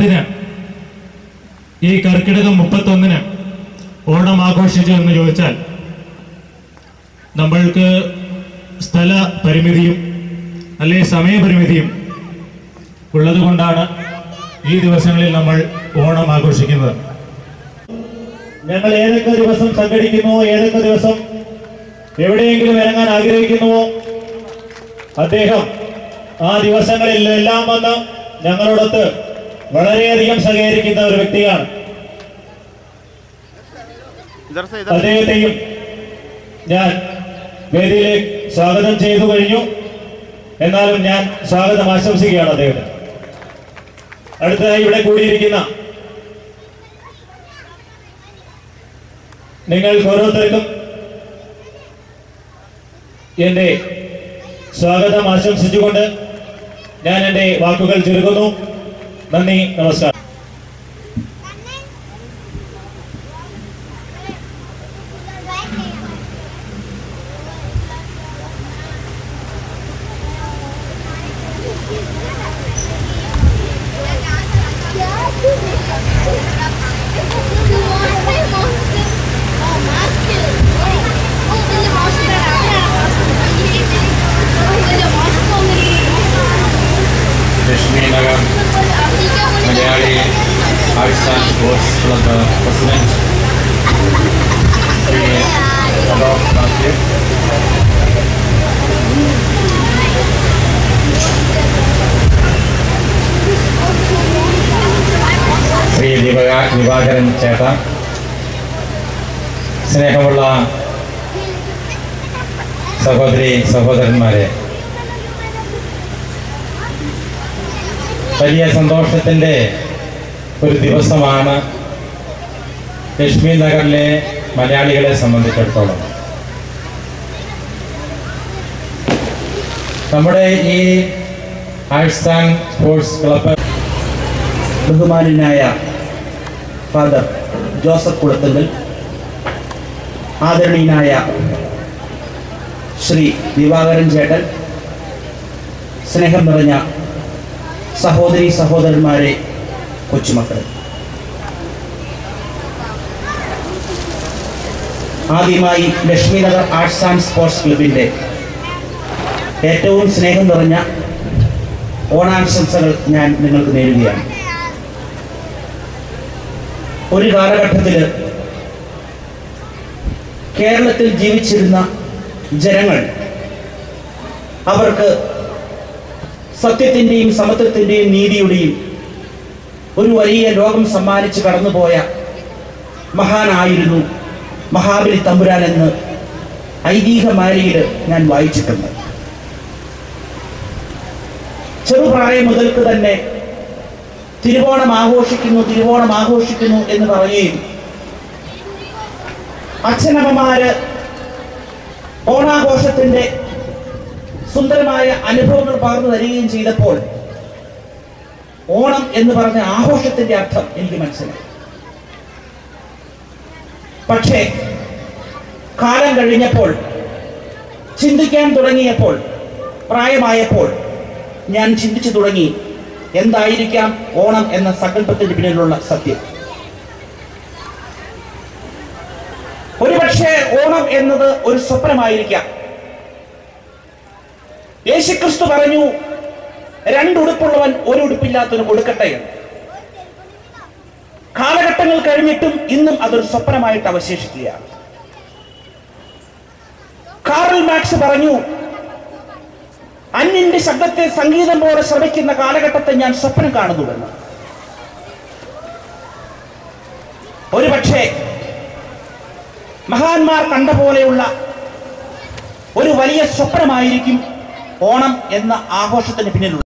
എന്തിന് ഈ കർക്കിടകം മുപ്പത്തൊന്നിന് ഓണം ആഘോഷിച്ചു എന്ന് ചോദിച്ചാൽ നമ്മൾക്ക് സ്ഥല പരിമിതിയും അല്ലെ സമയപരിമിതിയും ഉള്ളതുകൊണ്ടാണ് ഈ ദിവസങ്ങളിൽ നമ്മൾ ഓണം ആഘോഷിക്കുന്നത് ഞങ്ങൾ ഏതൊക്കെ ദിവസം സംഘടിക്കുന്നുവോ ഏതൊക്കെ ദിവസം എവിടെയെങ്കിലും ഇറങ്ങാൻ ആഗ്രഹിക്കുന്നുവോ അദ്ദേഹം ആ ദിവസങ്ങളിലെല്ലാം വന്ന് ഞങ്ങളോടൊത്ത് വളരെയധികം സഹകരിക്കുന്ന ഒരു വ്യക്തിയാണ് इधर से इधर അദ്ദേഹത്തെയും ഞാൻ വേദിയിലേക്ക് സ്വാഗതം ചെയ്തു കഴിഞ്ഞു എന്നാലും ഞാൻ സ്വാഗതം ആശംസിക്കുകയാണ് അദ്ദേഹത്തിന് അടുത്തതായി ഇവിടെ കൂടിയിരിക്കുന്ന നിങ്ങൾക്ക് ഓരോരുത്തർക്കും എന്റെ സ്വാഗതം ആശംസിച്ചുകൊണ്ട് ഞാൻ എന്റെ വാക്കുകൾ ചുരുക്കുന്നു നന്ദി നമസ്കാരം Lakshmi Nagar Malayali arts and sports club president Shri Alok Mathew Shri ദിവക ദിവാകരൻ ചേട്ട സ്നേഹമുള്ള സഹോദരി സഹോദരന്മാരെ വലിയ സന്തോഷത്തിൻ്റെ ഒരു ദിവസമാണ് ലക്ഷ്മി നഗറിലെ മലയാളികളെ സംബന്ധിച്ചിടത്തോളം നമ്മുടെ ഈ ആർട്സ് ആൻഡ് സ്പോർട്സ് ക്ലബ്ബ് ബഹുമാനായ ഫാദർ ജോസഫ് കുളത്തുങ്കൽ ആദരണീയനായ ശ്രീ ദിവാകരൻ ചേട്ടൻ സ്നേഹം നിറഞ്ഞ സഹോദരി സഹോദരന്മാരെ കൊച്ചുമക്കൾ ആദ്യമായി ലക്ഷ്മിനഗർ ആർട്സ് ആൻഡ് സ്പോർട്സ് ക്ലബിൻ്റെ ഏറ്റവും സ്നേഹം നിറഞ്ഞ ഓണാശംസകൾ ഞാൻ നിങ്ങൾക്ക് നേരുകയാണ് ഒരു കാലഘട്ടത്തിൽ കേരളത്തിൽ ജീവിച്ചിരുന്ന ജനങ്ങൾ അവർക്ക് സത്യത്തിൻ്റെയും സമത്വത്തിൻ്റെയും നീതിയുടെയും ഒരു വലിയ ലോകം സമ്മാനിച്ച് കടന്നുപോയ മഹാനായിരുന്നു മഹാബലി തമ്പുരാൻ എന്ന് ഐതിഹ്യമാലയിൽ ഞാൻ വായിച്ചിട്ടുണ്ട് ചെറുപ്രായം മുതൽക്ക് തന്നെ തിരുവോണം ആഘോഷിക്കുന്നു തിരുവോണം ആഘോഷിക്കുന്നു എന്ന് പറയുകയും അച്ഛനമ്മമാര് ഓണാഘോഷത്തിന്റെ സുന്ദരമായ അനുഭവങ്ങൾ പകർന്നു തരികയും ചെയ്തപ്പോൾ ഓണം എന്ന് പറഞ്ഞ ആഘോഷത്തിന്റെ അർത്ഥം എനിക്ക് മനസ്സിലായി പക്ഷേ കാലം കഴിഞ്ഞപ്പോൾ ചിന്തിക്കാൻ തുടങ്ങിയപ്പോൾ പ്രായമായപ്പോൾ ഞാൻ ചിന്തിച്ചു തുടങ്ങി എന്തായിരിക്കാം ഓണം എന്ന സങ്കല്പത്തിന് പിന്നിലുള്ള സത്യം ഒരുപക്ഷെ ഓണം എന്നത് ഒരു സ്വപ്നമായിരിക്കാം യേശുക്രിസ്തു പറഞ്ഞു രണ്ടുടുപ്പുള്ളവൻ ഒരു ഉടുപ്പില്ലാത്തവന് കൊടുക്കട്ടെ എന്ന് കാലഘട്ടങ്ങൾ കഴിഞ്ഞിട്ടും ഇന്നും അതൊരു സ്വപ്നമായിട്ട് അവശേഷിക്കുകയാണ് കാറൽ മാക്സ് പറഞ്ഞു അന്യന്റെ ശബ്ദത്തെ സംഗീതം പോലെ ശ്രമിക്കുന്ന കാലഘട്ടത്തെ ഞാൻ സ്വപ്നം കാണുന്നുവെന്ന് ഒരുപക്ഷെ മഹാന്മാർ കണ്ട പോലെയുള്ള ഒരു വലിയ സ്വപ്നമായിരിക്കും ഓണം എന്ന ആഘോഷത്തിന് പിന്നിലുള്ള